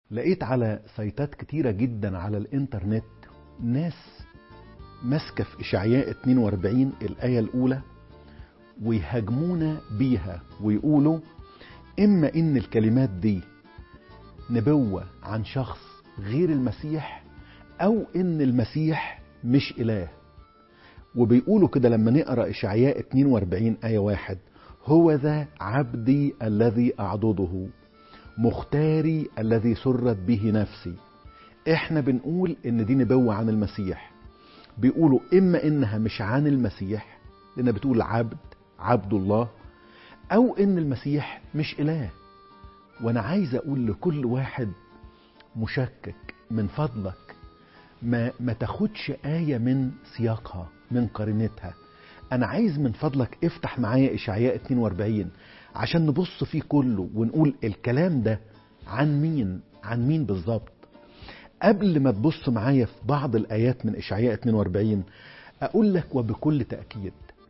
لقيت على سايتات كتيرة جدا على الانترنت ناس ماسكة في إشعياء 42 الآية الأولى ويهاجمونا بيها ويقولوا إما إن الكلمات دي نبوة عن شخص غير المسيح أو إن المسيح مش إله وبيقولوا كده لما نقرأ إشعياء 42 آية واحد هو ذا عبدي الذي أعضده مختاري الذي سرت به نفسي احنا بنقول ان دي نبوة عن المسيح بيقولوا اما انها مش عن المسيح لانها بتقول عبد عبد الله او ان المسيح مش اله وانا عايز اقول لكل واحد مشكك من فضلك ما, ما تاخدش آية من سياقها من قرينتها أنا عايز من فضلك افتح معايا إشعياء 42 عشان نبص فيه كله ونقول الكلام ده عن مين عن مين بالظبط قبل ما تبص معايا في بعض الآيات من إشعياء 42 أقول لك وبكل تأكيد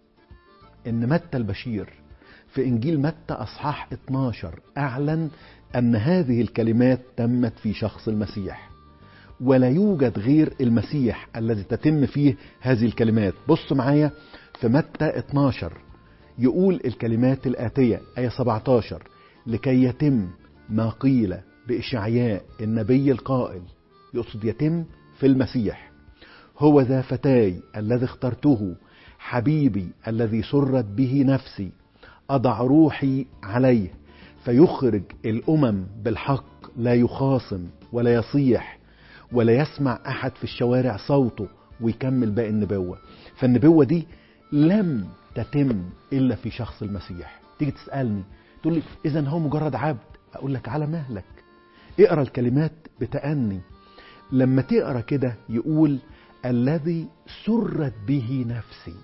إن متى البشير في إنجيل متى أصحاح 12 أعلن أن هذه الكلمات تمت في شخص المسيح ولا يوجد غير المسيح الذي تتم فيه هذه الكلمات بص معايا في متى 12 يقول الكلمات الآتية آية 17 لكي يتم ما قيل بإشعياء النبي القائل يقصد يتم في المسيح هو ذا فتاي الذي اخترته حبيبي الذي سرت به نفسي أضع روحي عليه فيخرج الأمم بالحق لا يخاصم ولا يصيح ولا يسمع أحد في الشوارع صوته ويكمل باقي النبوة فالنبوة دي لم تتم إلا في شخص المسيح تيجي تسألني تقول لي إذا هو مجرد عبد أقول لك على مهلك اقرأ الكلمات بتأني لما تقرأ كده يقول الذي سرت به نفسي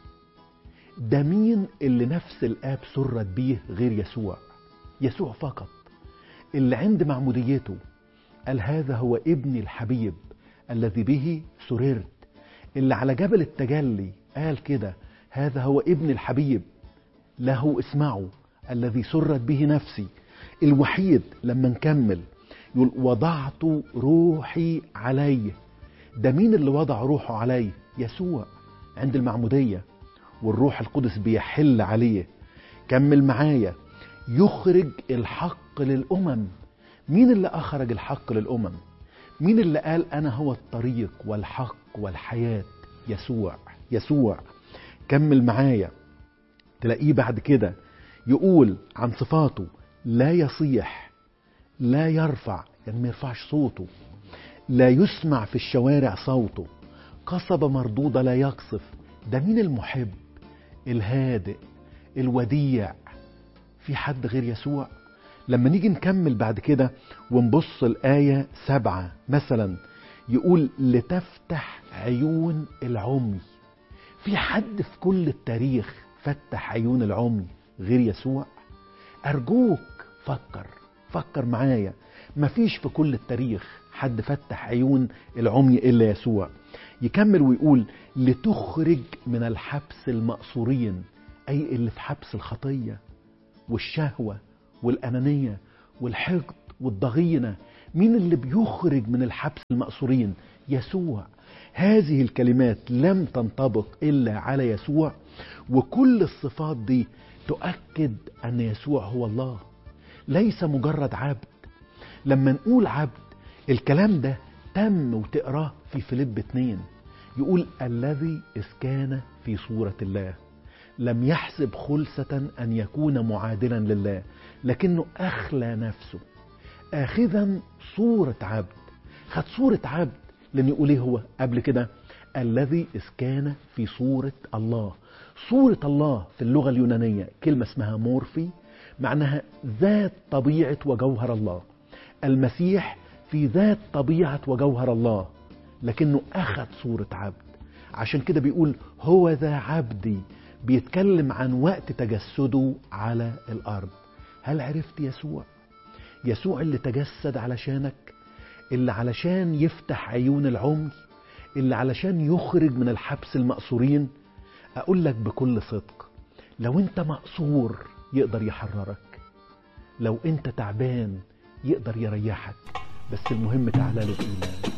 ده مين اللي نفس الآب سرت بيه غير يسوع يسوع فقط اللي عند معموديته قال هذا هو ابني الحبيب الذي به سررت اللي على جبل التجلي قال كده هذا هو ابن الحبيب له اسمعوا الذي سرت به نفسي الوحيد لما نكمل يقول وضعت روحي عليه ده مين اللي وضع روحه عليه يسوع عند المعمودية والروح القدس بيحل عليه كمل معايا يخرج الحق للأمم مين اللي أخرج الحق للأمم مين اللي قال أنا هو الطريق والحق والحياة يسوع يسوع كمل معايا تلاقيه بعد كده يقول عن صفاته لا يصيح لا يرفع يعني ما يرفعش صوته لا يسمع في الشوارع صوته قصبة مردودة لا يقصف ده مين المحب الهادئ الوديع في حد غير يسوع لما نيجي نكمل بعد كده ونبص الآية سبعة مثلا يقول لتفتح عيون العمي في حد في كل التاريخ فتح عيون العمي غير يسوع أرجوك فكر فكر معايا مفيش في كل التاريخ حد فتح عيون العمي إلا يسوع يكمل ويقول لتخرج من الحبس المأسورين أي اللي في حبس الخطية والشهوة والأنانية والحقد والضغينة مين اللي بيخرج من الحبس المأسورين يسوع هذه الكلمات لم تنطبق إلا على يسوع وكل الصفات دي تؤكد أن يسوع هو الله ليس مجرد عبد لما نقول عبد الكلام ده تم وتقراه في فيليب 2 يقول الذي إذ كان في صورة الله لم يحسب خلسة أن يكون معادلا لله لكنه أخلى نفسه آخذا صورة عبد خد صورة عبد لأن يقول إيه هو قبل كده الذي إذ كان في صورة الله صورة الله في اللغة اليونانية كلمة اسمها مورفي معناها ذات طبيعة وجوهر الله المسيح في ذات طبيعة وجوهر الله لكنه أخذ صورة عبد عشان كده بيقول هو ذا عبدي بيتكلم عن وقت تجسده على الأرض هل عرفت يسوع؟ يسوع اللي تجسد علشانك اللي علشان يفتح عيون العمي اللي علشان يخرج من الحبس المأسورين أقول لك بكل صدق لو أنت مأسور يقدر يحررك لو أنت تعبان يقدر يريحك بس المهم تعالى له بإيمان